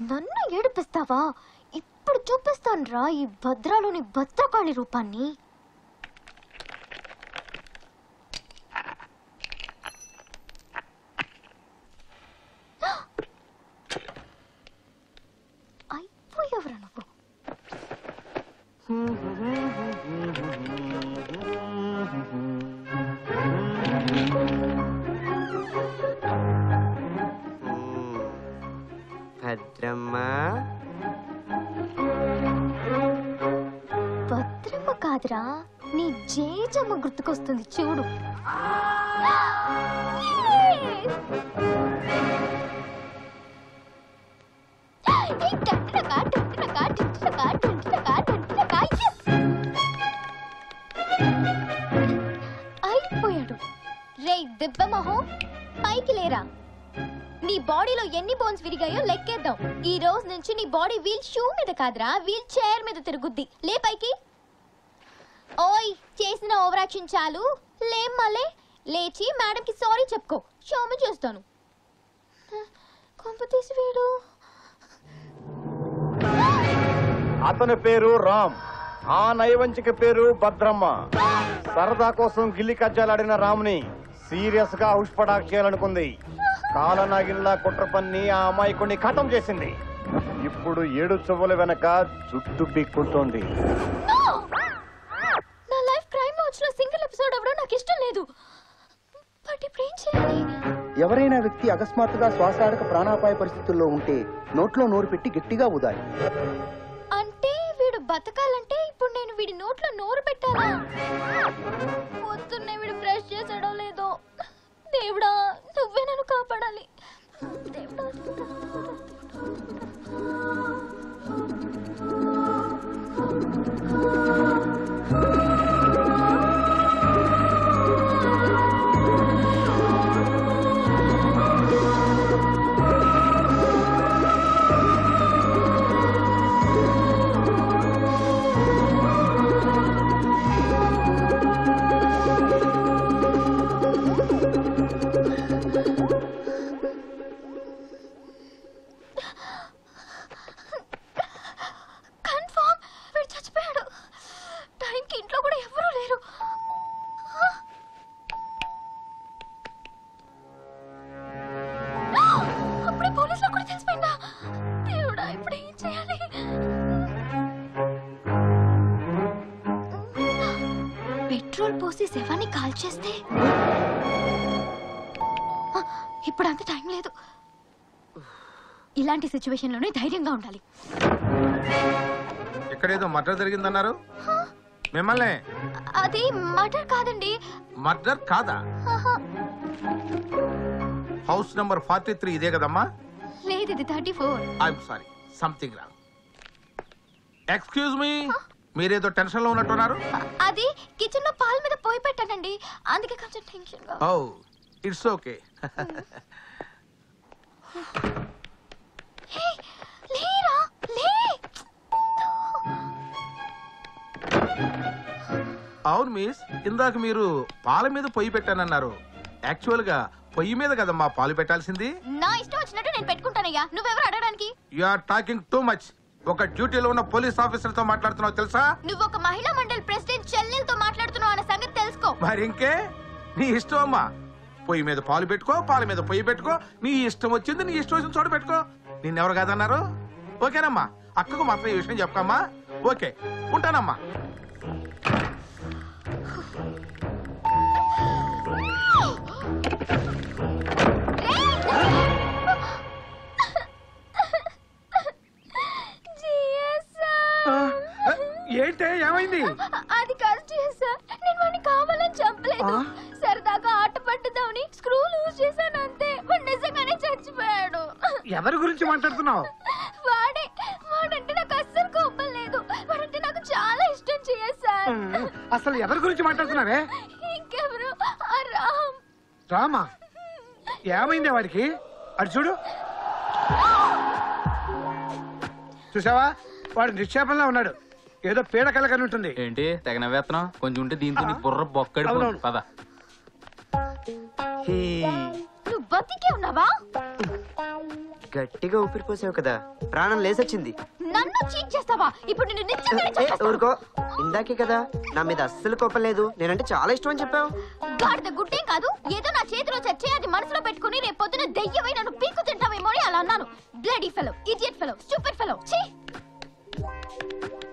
నన్ను ఏడిపిస్తావా ఇప్పుడు చూపిస్తాను రా ఈ భద్రాలోని భద్రకాళి రూపాన్ని అయిపోయావురా నువ్వు భద్రమ్మ భద్రమ్మ కాదురా నీ జేజమ్మ గుర్తుకొస్తుంది చూడు అయిపోయాడు రే దెబ్బ మొహం పైకి లేరా నీ బాడీలో ఎన్ని బోన్స్ విరిగాయో లెక్కేద్దాం ఈ రోజు నుంచి నీ బాడీ వీల్ షూ మీద కాదురా వీల్ చైర్ మీద తిరుగుద్ది లే పైకి ఓయ్ చేసిన ఓవర్ యాక్షన్ చాలు లేం మళ్ళీ లేచి మేడం కి సారీ చెప్పుకో షోమ చేస్తాను కొంప తీసి వీడు అతని పేరు రామ్ ఆ నైవంచిక పేరు భద్రమ్మ సరదా కోసం గిల్లి కజ్జాలాడిన రామ్ని సీరియస్ గా హుష్పటాక్ చేయాలనుకుంది కాలనాగిల్లా కుట్ర పన్ని ఆ అమాయకుడిని ఖతం చేసింది ఇప్పుడు ఏడు చువ్వల వెనక జుట్టు పీక్కుంటోంది No! నా లైఫ్ క్రైమ్ వాచ్ లో సింగిల్ ఎపిసోడ్ అవ్వడం నాకు ఇష్టం లేదు బట్ ఇప్పుడు ఏం చేయాలి ఎవరైనా వ్యక్తి అకస్మాత్తుగా శ్వాసాడక ప్రాణాపాయ పరిస్థితుల్లో ఉంటే నోట్లో నోరు పెట్టి గట్టిగా ఊదాలి అంటే వీడు బతకాలంటే ఇప్పుడు నేను వీడి నోట్లో నోరు పెట్టాలా పొద్దున్నే వీడు బ్రష్ చేసాడో లేదో దేవుడా నువ్వే నన్ను కాపాడాలి దేవుడా దేవుడా, దేవుడా, కన్ఫర్మ్ వీడు చచ్చిపోయాడు టైంకి ఇంట్లో కూడా ఎవరూ లేరు అప్పుడే పోలీసులు కూడా తెలిసిపోయిందా దేవుడా ఇప్పుడు ఏం చేయాలి పెట్రోల్ పోసి శవాన్ని కాల్చేస్తే ఆ, ఇప్పుడు అంత టైం లేదు ఇలాంటి సిచ్యువేషన్ లోనే ధైర్యంగా ఉండాలి ఇక్కడేదో మర్డర్ జరిగిందన్నారు మిమ్మల్ని అది మర్డర్ కాదండి మర్డర్ కాదా ఆహా, హౌస్ నంబర్ ఫార్టీ త్రీ ఇదే కదమ్మా లేదు ఇది thirty four I'm sorry something wrong excuse me మీరేదో టెన్షన్ లో ఉన్నట్టున్నారు అది కిచెన్ లో పాల మీద పోయి పెట్టానండి అందుకే కొంచెం టెన్షన్ గా ఓ ఇట్స్ ఓకే హే, లేరా లే అవును మిస్ ఇందాక మీరు పాల మీద పొయ్యి పెట్టానన్నారు యాక్చువల్ గా పొయ్యి మీద కదమ్మా పాలు పెట్టాల్సింది నా ఇష్టం వచ్చినట్టు నేను పెట్టుకుంటానయ్యా నువ్వెవరు అడగడానికి you are talking too much ఒక డ్యూటీలో ఉన్న పోలీస్ ఆఫీసర్ తో మాట్లాడుతున్నావు తెలుసా నువ్వు ఒక మహిళా మండలి ప్రెసిడెంట్ చెల్లెలతో మాట్లాడుతున్నావు అన్న సంగతి తెలుసుకో మరి ఇంకే నీ ఇష్టం అమ్మా పొయ్యి మీద పాలు పెట్టుకో పాల మీద పొయ్యి పెట్టుకో నీ ఇష్టం వచ్చింది నీ ఇష్టం వచ్చిన చోట పెట్టుకో నిన్నెవరు కాదన్నారు ఓకేనమ్మా అక్కకు మాత్రం ఈ విషయం చెప్పకమ్మా ఓకే ఉంటానమ్మా ఏంటే ఏమైంది అది కాదు చేసా నేను వాడిని కావాలని చంపలేదు సరదాగా ఆట పట్టుదామని స్క్రూ లూజ్ చేశాను అంతే వాడు నిజంగానే చచ్చిపోయాడు ఎవరి గురించి మాట్లాడుతున్నావు వాడే వాడంటే నాకు అస్సలు కోపం లేదు వాడంటే నాకు చాలా ఇష్టం చేసా అసలు ఎవరి గురించి మాట్లాడుతున్నావే ఇంకెవరు ఆ రామ్ రామా ఏమైంది వాడికి అటు చూడు చూసావా వాడు నిక్షేపంలో ఉన్నాడు ఏదో పీడ కలగని ఉంటుంది ఏంటి తెగ నవ్వేస్తున్నావు కొంచెం ఉంటే దీంతో నీ బుర్ర బొక్కడి అవునవును. పద నువ్వు బతికే ఉన్నావా గట్టిగా ఊపిరి పోసావు కదా ప్రాణం లేసొచ్చింది నన్ను చీట్ చేస్తావా ఇప్పుడు నిన్ను నిజంగానే ఏ, చంపేస్తాను. ఊరుకో ఇందాకే కదా నా మీద అస్సలు కోపం లేదు నేనంటే చాలా ఇష్టం అని చెప్పావు గాడిద గుడ్డేం కాదు ఏదో నా చేతిలో చచ్చే అది మనసులో పెట్టుకుని రేపు పొద్దున దెయ్యమై నన్ను పీకు తింటావేమో అని అలా అన్నాను bloody fellow idiot fellow stupid fellow ఛీ